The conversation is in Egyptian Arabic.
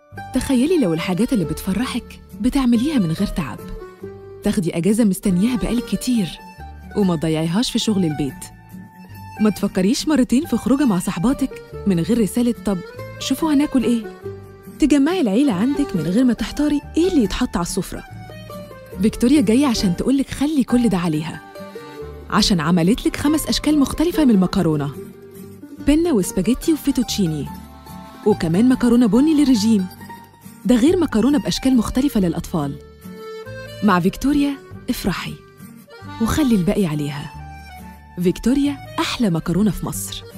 تخيلي لو الحاجات اللي بتفرحك بتعمليها من غير تعب تاخدي أجازة مستنياها بقالك كتير وما تضيعيهاش في شغل البيت ما تفكريش مرتين في خروجة مع صحباتك من غير رسالة طب شوفوا هناكل إيه تجمعي العيلة عندك من غير ما تحتاري إيه اللي يتحط على السفرة فيكتوريا جاية عشان تقولك خلي كل ده عليها عشان عملت لك خمس أشكال مختلفة من المكرونة بينا وسباجيتي وفيتوتشيني وكمان مكرونة بني للرجيم ده غير مكرونة بأشكال مختلفة للأطفال مع فيكتوريا افرحي وخلي الباقي عليها فيكتوريا أحلى مكرونة في مصر